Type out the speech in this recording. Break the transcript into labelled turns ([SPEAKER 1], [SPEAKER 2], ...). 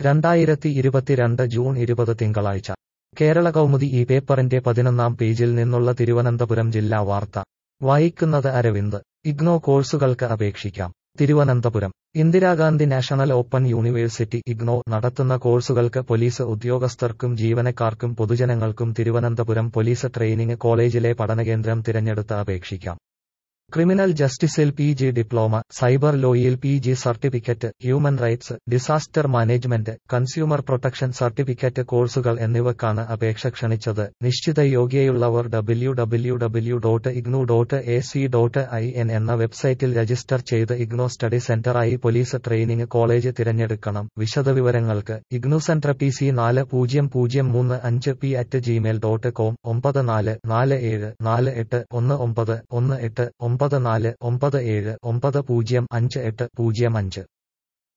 [SPEAKER 1] രണ്ടായിരത്തി ഇരുപത്തിരണ്ട് ജൂൺ ഇരുപത് തിങ്കളാഴ്ച കേരള കൗമുദി ഈ പേപ്പറിന്റെ പതിനൊന്നാം പേജിൽ നിന്നുള്ള തിരുവനന്തപുരം ജില്ലാ വാർത്ത വായിക്കുന്നത് അരവിന്ദ് ഇഗ്നോ കോഴ്സുകൾക്ക് അപേക്ഷിക്കാം Thiruvananthapuram Indira Gandhi national open university IGNOU നടത്തുന്ന കോഴ്സുകൾക്ക് പോലീസ് ഉദ്യോഗസ്ഥർക്കും ജീവനക്കാർക്കും പൊതുജനങ്ങൾക്കും തിരുവനന്തപുരം പോലീസ് ട്രെയിനിങ് കോളേജിലെ പഠനകേന്ദ്രം തിരഞ്ഞെടുത്ത് അപേക്ഷിക്കാം ക്രിമിനൽ ജസ്റ്റിസിൽ പി ജി ഡിപ്ലോമ സൈബർ ലോയിൽ P G certificate human rights disaster management consumer protection certificate കോഴ്സുകൾ എന്നിവക്കാണ് അപേക്ഷ ക്ഷണിച്ചത് നിശ്ചിത യോഗ്യതയുള്ളവർ W W W dot IGNOU dot A C dot I N എന്ന വെബ്സൈറ്റിൽ രജിസ്റ്റർ ചെയ്ത് ഇഗ്നോ സ്റ്റഡി സെന്ററായി പോലീസ് ട്രെയിനിങ് കോളേജ് തിരഞ്ഞെടുക്കണം വിശദവിവരങ്ങൾക്ക് ഇഗ്നു സെന്റർ പി സി നാല് പൂജ്യം പൂജ്യം മൂന്ന് അഞ്ച് P at Gmail dot com ഒമ്പത് നാല് നാല് ഏഴ് നാല് എട്ട് ഒന്ന് ഒമ്പത് ഒന്ന് എട്ട് ഒമ്പത് നാല് ഒമ്പത് ഏഴ് ഒമ്പത് പൂജ്യം അഞ്ച് എട്ട് പൂജ്യം അഞ്ച്